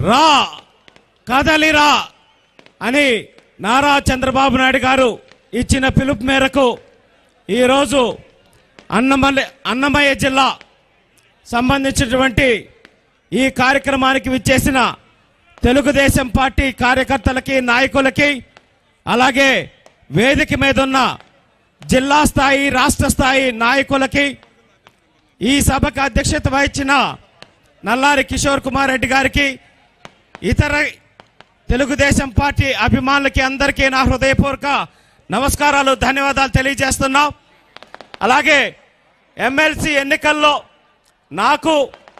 రా కదలిరా అని నారా చంద్రబాబు నాయుడు గారు ఇచ్చిన పిలుపు మేరకు ఈరోజు అన్నమల్లి అన్నమయ్య జిల్లా సంబంధించినటువంటి ఈ కార్యక్రమానికి విచ్చేసిన తెలుగుదేశం పార్టీ కార్యకర్తలకి నాయకులకి అలాగే వేదిక మీద ఉన్న జిల్లా స్థాయి రాష్ట్ర స్థాయి నాయకులకి ఈ సభకు అధ్యక్షత వహించిన నల్లారి కిషోర్ కుమార్ రెడ్డి గారికి ఇతర తెలుగుదేశం పార్టీ అభిమానులకి అందరికీ నా హృదయపూర్వక నమస్కారాలు ధన్యవాదాలు తెలియజేస్తున్నాం అలాగే ఎమ్మెల్సీ ఎన్నికల్లో నాకు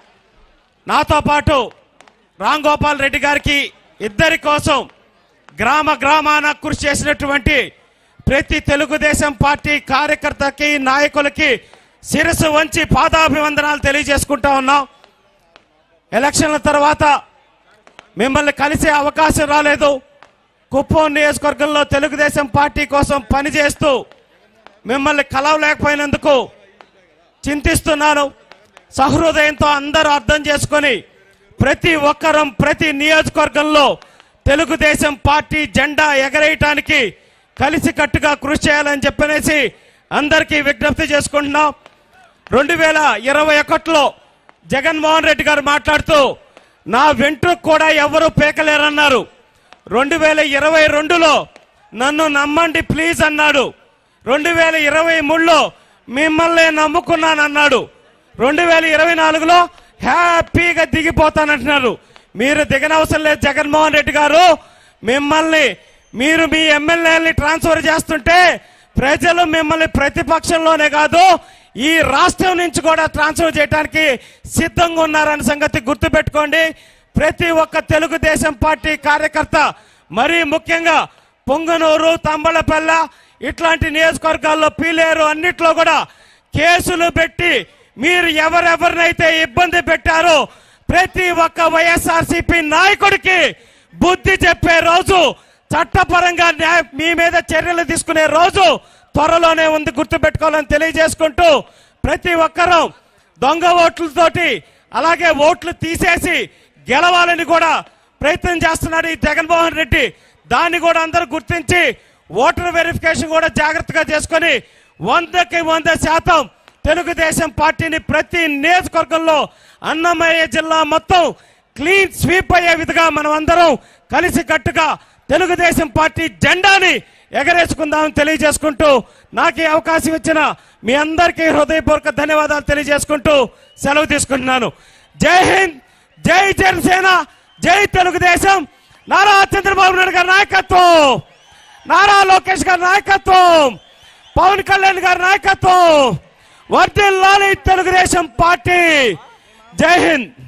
నాతో పాటు రామ్ గోపాల్ రెడ్డి గారికి ఇద్దరి కోసం గ్రామ గ్రామాన కృషి చేసినటువంటి ప్రతి తెలుగుదేశం పార్టీ కార్యకర్తకి నాయకులకి శిరస్సు వంచి పాదాభివందనాలు తెలియజేసుకుంటా ఉన్నాం ఎలక్షన్ల తర్వాత మిమ్మల్ని కలిసే అవకాశం రాలేదు కుప్పం నియోజకవర్గంలో తెలుగుదేశం పార్టీ కోసం పనిచేస్తూ మిమ్మల్ని కలవలేకపోయినందుకు చింతిస్తున్నాను సహృదయంతో అందరూ అర్థం చేసుకొని ప్రతి ఒక్కరం ప్రతి నియోజకవర్గంలో తెలుగుదేశం పార్టీ జెండా ఎగరేయటానికి కలిసికట్టుగా కృషి చేయాలని చెప్పనేసి అందరికీ విజ్ఞప్తి చేసుకుంటున్నాం రెండు వేల ఇరవై ఒకటిలో జగన్మోహన్ రెడ్డి గారు మాట్లాడుతూ నా వెంట్రుకు కూడా ఎవరు పేకలేరన్నారు రెండు వేల ఇరవై రెండులో నన్ను నమ్మండి ప్లీజ్ అన్నాడు రెండు వేల ఇరవై మూడులో మిమ్మల్ని నమ్ముకున్నానన్నాడు రెండు వేల ఇరవై నాలుగులో హ్యాపీగా దిగిపోతానంటున్నారు మీరు దిగనవసరం లేదు జగన్మోహన్ రెడ్డి గారు మిమ్మల్ని మీరు మీ ఎమ్మెల్యేలని ట్రాన్స్ఫర్ చేస్తుంటే ప్రజలు మిమ్మల్ని ప్రతిపక్షంలోనే కాదు ఈ రాష్ట్రం నుంచి కూడా ట్రాన్స్ఫర్ చేయడానికి సిద్ధంగా ఉన్నారన్న సంగతి గుర్తుపెట్టుకోండి ప్రతి ఒక్క తెలుగుదేశం పార్టీ కార్యకర్త మరీ ముఖ్యంగా పొంగనూరు తంబళపల్ల ఇట్లాంటి నియోజకవర్గాల్లో పీలేరు అన్నిట్లో కూడా కేసులు పెట్టి మీరు ఎవరెవరినైతే ఇబ్బంది పెట్టారో ప్రతి ఒక్క వైఎస్ఆర్సీపీ నాయకుడికి బుద్ధి చెప్పే రోజు చట్టపరంగా న్యాయ- మీ మీద చర్యలు తీసుకునే రోజు త్వరలోనే ఉంది గుర్తుపెట్టుకోవాలని తెలియజేసుకుంటూ ప్రతి ఒక్కరూ దొంగ ఓట్లతోటి అలాగే ఓట్లు తీసేసి గెలవాలని కూడా ప్రయత్నం చేస్తున్నాడు ఈ జగన్మోహన్ రెడ్డి దాన్ని కూడా అందరూ గుర్తించి ఓటర్ వెరిఫికేషన్ కూడా జాగ్రత్తగా చేసుకొని వందకి వంద శాతం తెలుగుదేశం పార్టీని ప్రతి నియోజకవర్గంలో అన్నమయ్య జిల్లా మొత్తం క్లీన్ స్వీప్ అయ్యే విధంగా మనం అందరం కలిసి కట్టుగా తెలుగుదేశం పార్టీ జెండాని ఎగరేసుకుందామని తెలియజేసుకుంటూ నాకు ఈ అవకాశం ఇచ్చిన మీ అందరికీ హృదయపూర్వక ధన్యవాదాలు తెలియజేసుకుంటూ సెలవు తీసుకుంటున్నాను జై హింద్ జై జనసేన జై తెలుగుదేశం నారా చంద్రబాబు నాయుడు గారి నాయకత్వం నారా లోకేష్ గారి నాయకత్వం పవన్ కళ్యాణ్ గారి నాయకత్వం వర్దిల్లాలి తెలుగుదేశం పార్టీ జై హింద్